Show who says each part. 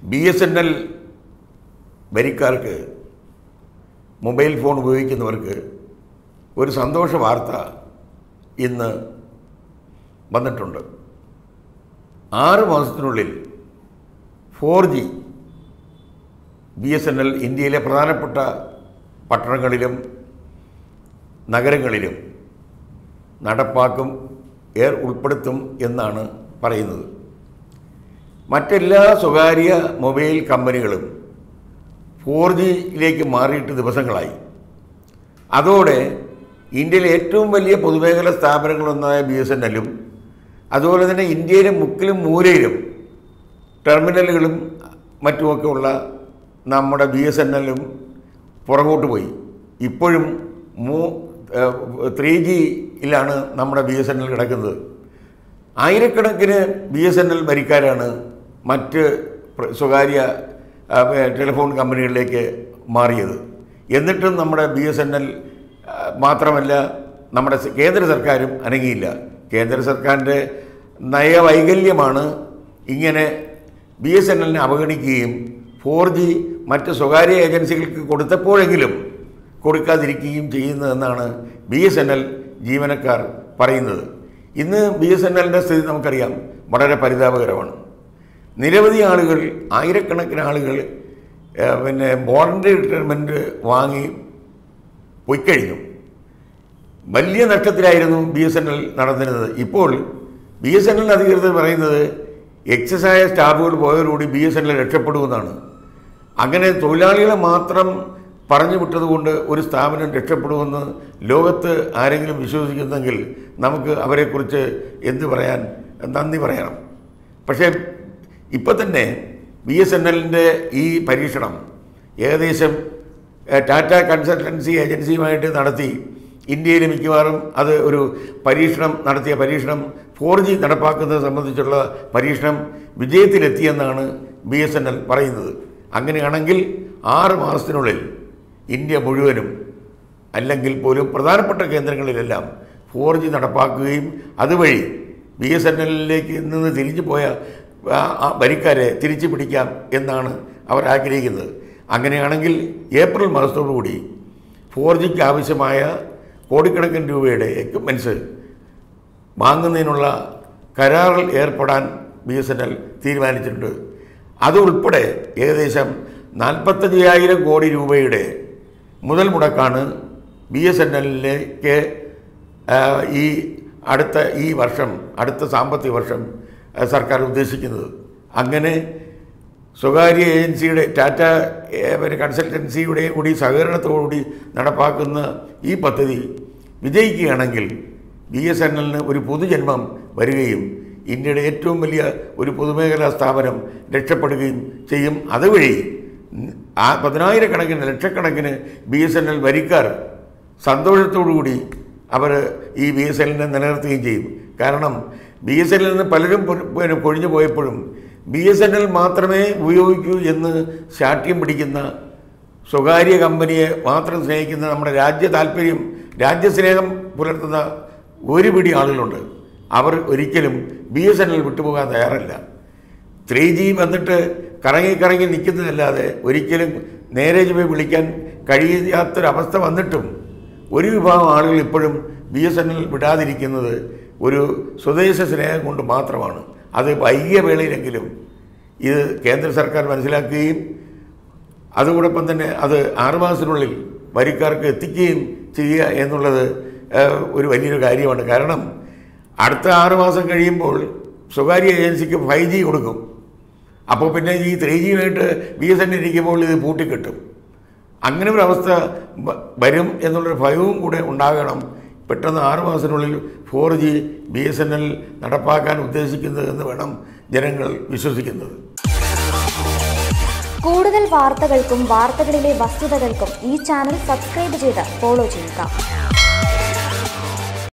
Speaker 1: B S N L വരിക്കാർക്ക് mobile phone ഉപയോഗിക്കുന്നവർക്ക് ഒരു സന്തോഷ വാർത്ത ഇന്ന് വന്നിട്ടുണ്ട് ആറ് മാസത്തിനുള്ളിൽ four G B S N L ഇന്ത്യയിലെ പ്രധാനപ്പെട്ട പട്ടണങ്ങളിലും നഗരങ്ങളിലും നടപ്പാക്കും എയർ ഉൾപ്പെടുത്തും എന്നാണ് പറയുന്നത് മറ്റെല്ലാ സ്വകാര്യ മൊബൈൽ കമ്പനികളും ഫോർ ജിയിലേക്ക് മാറിയിട്ട് ദിവസങ്ങളായി അതോടെ ഇന്ത്യയിലെ ഏറ്റവും വലിയ പൊതുമേഖലാ സ്ഥാപനങ്ങളൊന്നായ ബി എസ് എൻ എല്ലും അതുപോലെ തന്നെ ഇന്ത്യയിലെ മുക്കിലും മൂലയിലും ടെർമിനലുകളും മറ്റുമൊക്കെ ഉള്ള നമ്മുടെ ബി എസ് എൻ എല്ലും പുറകോട്ട് പോയി ഇപ്പോഴും മൂ ത്രീ ജിയിലാണ് നമ്മുടെ ബി എസ് എൻ എൽ കിടക്കുന്നത് ആയിരക്കണക്കിന് ബി എസ് എൻ എൽ വരിക്കാരാണ് മറ്റ് പ്ര- സ്വകാര്യ ആ, പേ- ടെലിഫോൺ കമ്പനികളിലേക്ക് മാറിയത് എന്നിട്ടും നമ്മുടെ ബി എസ് എൻ എൽ മാത്രമല്ല നമ്മുടെ സ- കേന്ദ്ര സർക്കാരും അനങ്ങിയില്ല കേന്ദ്ര സർക്കാരിൻ്റെ നയവൈകല്യമാണ് ഇങ്ങനെ ബി എസ് എൻ എല്ലിനെ അവഗണിക്കുകയും ഫോർ ജി മറ്റ് സ്വകാര്യ ഏജൻസികൾക്ക് കൊടുത്തപ്പോഴെങ്കിലും കൊടുക്കാതിരിക്കുകയും ചെയ്യുന്നതെന്നാണ് ബി എസ് എൻ എൽ ജീവനക്കാർ പറയുന്നത് ഇന്ന് ബി എസ് എൻ എല്ലിൻ്റെ സ്ഥിതി നമുക്കറിയാം വളരെ പരിതാപകരമാണ് നിരവധി ആളുകൾ ആയിരക്കണക്കിന് ആളുകൾ ഏഹ്, പിന്നെ വോളണ്ടറി റിട്ടയർമെൻറ്റ് വാങ്ങി പൊയ്ക്കഴിഞ്ഞു വലിയ നഷ്ടത്തിലായിരുന്നു ബി എസ് എൻ എൽ നടന്നിരുന്നത് ഇപ്പോൾ ബി എസ് എൻ എൽ അധികൃതർ പറയുന്നത് എക്സസായ സ്റ്റാഫുകൾ പോയതോടുകൂടി ബി എസ് എൻ എൽ രക്ഷപ്പെടുമെന്നാണ് അങ്ങനെ തൊഴിലാളികളെ മാത്രം പറഞ്ഞു വിട്ടതുകൊണ്ട് ഒരു സ്ഥാപനം രക്ഷപ്പെടുമെന്ന് ലോകത്ത് ആരെങ്കിലും വിശ്വസിക്കുന്നെങ്കിൽ നമുക്ക് അവരെക്കുറിച്ച് എന്ത് പറയാൻ നന്ദി പറയണം പക്ഷേ ഇപ്പം തന്നെ ബി എസ് എൻ എല്ലിൻ്റെ ഈ പരീക്ഷണം ഏകദേശം ഏഹ്, ടാറ്റ കൺസൾട്ടൻസി ഏജൻസിയുമായിട്ട് നടത്തി ഇന്ത്യയിൽ മിക്കവാറും അത് ഒരു പരീക്ഷണം നടത്തിയ പരീക്ഷണം ഫോർ ജി നടപ്പാക്കുന്നത് സംബന്ധിച്ചുള്ള പരീക്ഷണം വിജയത്തിലെത്തിയെന്നാണ് ബി എസ് എൻ എൽ പറയുന്നത് അങ്ങനെയാണെങ്കിൽ ആറ് മാസത്തിനുള്ളിൽ ഇന്ത്യ മുഴുവനും അല്ലെങ്കിൽ പോലും പ്രധാനപ്പെട്ട കേന്ദ്രങ്ങളിലെല്ലാം ഫോർ ജി നടപ്പാക്കുകയും അതുവഴി ബി എസ് എൻ എല്ലിലേക്ക് നിന്ന് തിരിഞ്ഞു പോയ ആ, ആ വരിക്കാരെ തിരിച്ചു പിടിക്കാം എന്നാണ് അവർ ആഗ്രഹിക്കുന്നത് അങ്ങനെയാണെങ്കിൽ ഏപ്രിൽ മാസത്തോടുകൂടി ഫോർ ജിക്ക് ആവശ്യമായ കോടിക്കണക്കിന് രൂപയുടെ എക്യുപ്മെൻറ്റ്സ് വാങ്ങുന്നതിനുള്ള കരാറിൽ ഏർപ്പെടാൻ ബി എസ് എൻ എൽ തീരുമാനിച്ചിട്ടുണ്ട് അതുൾപ്പെടെ ഏകദേശം നാൽപ്പത്തഞ്ചായിരം കോടി രൂപയുടെ മുതൽ മുടക്കാണ് ബി എസ് എൻ എല്ലിലേക്ക് ഈ അടുത്ത ഈ വർഷം അടുത്ത സാമ്പത്തിക വർഷം ആ, സർക്കാർ ഉദ്ദേശിക്കുന്നത് അങ്ങനെ സ്വകാര്യ ഏജൻസിയുടെ ടാറ്റ ഏ, പിന്നെ കൺസൾട്ടൻസിയുടെ കൂടി സഹകരണത്തോടുകൂടി നടപ്പാക്കുന്ന ഈ പദ്ധതി വിജയിക്കുകയാണെങ്കിൽ ബി എസ് എൻ എല്ലിന് ഒരു പുതുജന്മം വരികയും ഇന്ത്യയുടെ ഏറ്റവും വലിയ ഒരു പൊതുമേഖലാ സ്ഥാപനം രക്ഷപ്പെടുകയും ചെയ്യും അതുവഴി ആ പതിനായിരക്കണക്കിന് ലക്ഷക്കണക്കിന് ബി എസ് എൻ എൽ വരിക്കാർ സന്തോഷത്തോടുകൂടി അവർ ഈ ബി എസ് എല്ലിനെ നിലനിർത്തുകയും ചെയ്യും കാരണം ബി എസ് എല്ലിൽ നിന്ന് പലരും പൊ- പിന്നെ കൊഴിഞ്ഞു പോയപ്പോഴും ബി എസ് എൻ എൽ മാത്രമേ ഉപയോഗിക്കൂ എന്ന് ശാഠ്യം പിടിക്കുന്ന സ്വകാര്യ കമ്പനിയെ മാത്രം സ്നേഹിക്കുന്ന നമ്മുടെ രാജ്യ താല്പര്യം രാജ്യസ്നേഹം പുലർത്തുന്ന ഒരു പിടി ആളുകളുണ്ട് അവർ ഒരിക്കലും ബി എസ് എൻ എൽ വിട്ടുപോകാൻ തയ്യാറല്ല ത്രീ ജി വന്നിട്ട് കറങ്ങി കറങ്ങി നിൽക്കുന്നതല്ലാതെ ഒരിക്കലും നേരെ ചൊവ്വേ വിളിക്കാൻ കഴിയാത്തൊരവസ്ഥ വന്നിട്ടും ഒരു വിഭാഗം ആളുകൾ ഇപ്പോഴും ബി എസ് എൻ എൽ വിടാതിരിക്കുന്നത് ഒരു സ്വദേശ സ്നേഹം കൊണ്ട് മാത്രമാണ് അത് വൈകിയ വേളയിലെങ്കിലും ഇത് കേന്ദ്ര സർക്കാർ മനസ്സിലാക്കുകയും അതോടൊപ്പം തന്നെ അത് ആറുമാസത്തിനുള്ളിൽ വരിക്കാർക്ക് എത്തിക്കുകയും ചെയ്യുക എന്നുള്ളത് ഏഹ്, ഒരു വലിയൊരു കാര്യമാണ് കാരണം അടുത്ത ആറുമാസം കഴിയുമ്പോൾ സ്വകാര്യ ഏജൻസിക്ക് ഫൈവ് ജി കൊടുക്കും അപ്പോൾ പിന്നെ ഈ ത്രീ ജിയുമായിട്ട് ബി എസ് എൻ ഇരിക്കുമ്പോൾ ഇത് പൂട്ടിക്കിട്ടും അങ്ങനെ ഒരു അവസ്ഥ വ- വരും എന്നുള്ളൊരു ഭയവും കൂടെ ഉണ്ടാകണം പെട്ടെന്ന് ആറ് മാസത്തിനുള്ളിൽ four G B S N L നടപ്പാക്കാൻ ഉദ്ദേശിക്കുന്നത് എന്ന് വേണം ജനങ്ങൾ വിശ്വസിക്കുന്നത്
Speaker 2: കൂടുതൽ വാർത്തകൾക്കും വാർത്തകളിലെ വസ്തുതകൾക്കും ഈ ചാനൽ സബ്സ്ക്രൈബ് ചെയ്ത് ഫോളോ ചെയ്യുക